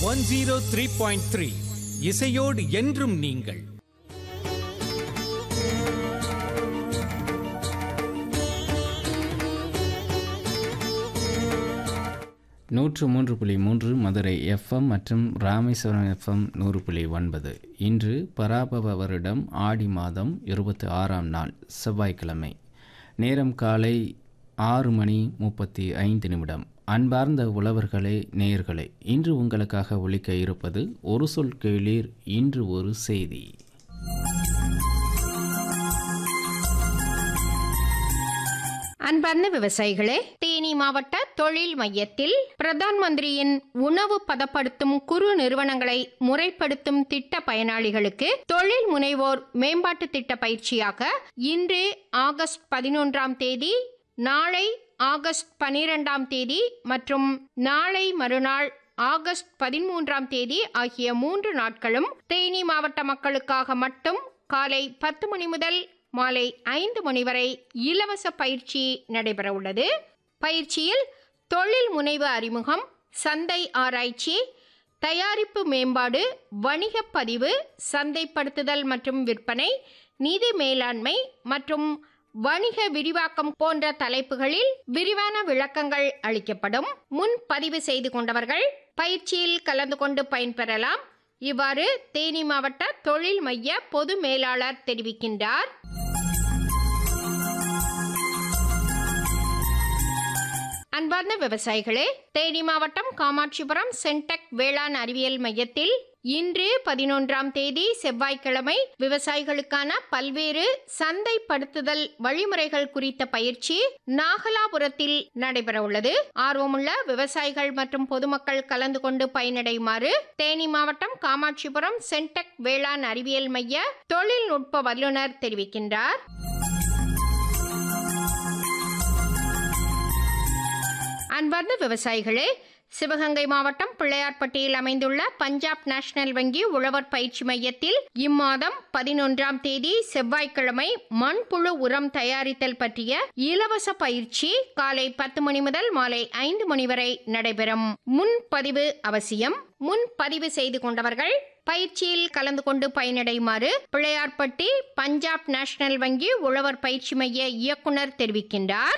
one zero three point three இசையோடு என்றும் நீங்கள் நூற்று மூன்று புள்ளி மூன்று மதுரை எஃப்எம் மற்றும் ராமேஸ்வரம் எஃப்எம் நூறு புள்ளி ஒன்பது இன்று பராபவ வருடம் ஆடி மாதம் இருபத்தி ஆறாம் நாள் செவ்வாய்க்கிழமை நேரம் காலை ஆறு மணி முப்பத்தி ஐந்து நிமிடம் அன்பார்ந்த உழவர்களே நேயர்களே இன்று உங்களுக்காக ஒலிக்க இருப்பது ஒரு சொல் கேளீர் இன்று ஒரு செய்தி அன்பார்ந்த விவசாயிகளே தேனி மாவட்ட தொழில் மையத்தில் பிரதான் மந்திரியின் உணவு பதப்படுத்தும் குறு நிறுவனங்களை முறைப்படுத்தும் திட்ட பயனாளிகளுக்கு தொழில் முனைவோர் மேம்பாட்டு திட்ட பயிற்சியாக இன்று ஆகஸ்ட் பதினொன்றாம் தேதி நாளை ஆகஸ்ட் பனிரெண்டாம் தேதி மற்றும் நாளை மறுநாள் ஆகஸ்ட் பதிமூன்றாம் தேதி ஆகிய மூன்று நாட்களும் தேனி மாவட்ட மக்களுக்காக மட்டும் காலை பத்து மணி முதல் மாலை ஐந்து மணி வரை இலவச பயிற்சி நடைபெற உள்ளது பயிற்சியில் தொழில் முனைவு அறிமுகம் சந்தை ஆராய்ச்சி தயாரிப்பு மேம்பாடு வணிகப் பதிவு சந்தைப்படுத்துதல் மற்றும் விற்பனை நிதி மேலாண்மை மற்றும் வணிக விரிவாக்கம் போன்ற தலைப்புகளில் விரிவான விளக்கங்கள் அளிக்கப்படும் முன் பதிவு செய்து கொண்டவர்கள் பயிற்சியில் கலந்து கொண்டு பயன்பெறலாம் இவ்வாறு தேனி மாவட்ட தொழில் மைய பொது மேலாளர் தெரிவிக்கின்றார் அன்பார்ந்த விவசாயிகளே தேனி மாவட்டம் காமாட்சிபுரம் சென்டெக் வேளாண் அறிவியல் மையத்தில் இன்று பதினொன்றாம் தேதி செவ்வாய்க்கிழமை விவசாயிகளுக்கான பல்வேறு சந்தைப்படுத்துதல் வழிமுறைகள் குறித்த பயிற்சி நாகலாபுரத்தில் நடைபெற உள்ளது ஆர்வமுள்ள விவசாயிகள் மற்றும் பொதுமக்கள் கலந்து கொண்டு பயனடையுமாறு தேனி மாவட்டம் காமாட்சிபுரம் சென்டெக் வேளாண் அறிவியல் மைய தொழில்நுட்ப வல்லுநர் தெரிவிக்கின்றார் அன்பார்ந்த விவசாயிகளே சிவகங்கை மாவட்டம் பிள்ளையார்பட்டியில் அமைந்துள்ள பஞ்சாப் நேஷனல் வங்கி உழவர் பயிற்சி மையத்தில் இம்மாதம் பதினொன்றாம் தேதி செவ்வாய்க்கிழமை மண்புழு உரம் தயாரித்தல் பற்றிய இலவச பயிற்சி காலை பத்து மணி முதல் மாலை ஐந்து மணி வரை நடைபெறும் முன்பதிவு அவசியம் முன்பதிவு செய்து கொண்டவர்கள் பயிற்சியில் கலந்து கொண்டு பயனடையுமாறு பிள்ளையார்பட்டி பஞ்சாப் நேஷனல் வங்கி உழவர் பயிற்சி மைய இயக்குனர் தெரிவிக்கின்றார்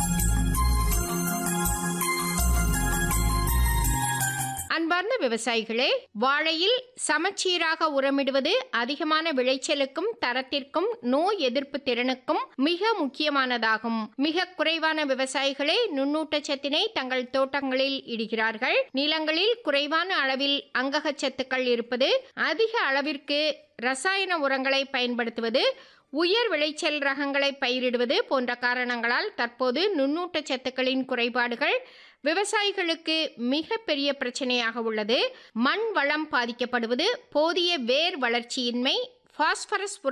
அன்பார்ந்த விவசாயிகளே வாழையில் சமச்சீராக உரமிடுவது அதிகமான விளைச்சலுக்கும் தரத்திற்கும் நோய் எதிர்ப்பு திறனுக்கும் மிக முக்கியமானதாகும் மிக குறைவான விவசாயிகளே நுண்ணூட்டச்சத்தினை தங்கள் தோட்டங்களில் இடுகிறார்கள் நிலங்களில் குறைவான அளவில் அங்ககச்சத்துக்கள் இருப்பது அதிக அளவிற்கு ரசாயன உரங்களை பயன்படுத்துவது உயர் விளைச்சல் ரகங்களை பயிரிடுவது போன்ற காரணங்களால் தற்போது நுண்ணூட்டச்சத்துக்களின் குறைபாடுகள் விவசாயிகளுக்கு மிகப்பெரிய பிரச்சனையாக உள்ளது மண் வளம் பாதிக்கப்படுவது போதிய வேர் வளர்ச்சியின்மை பாஸ்பரஸ்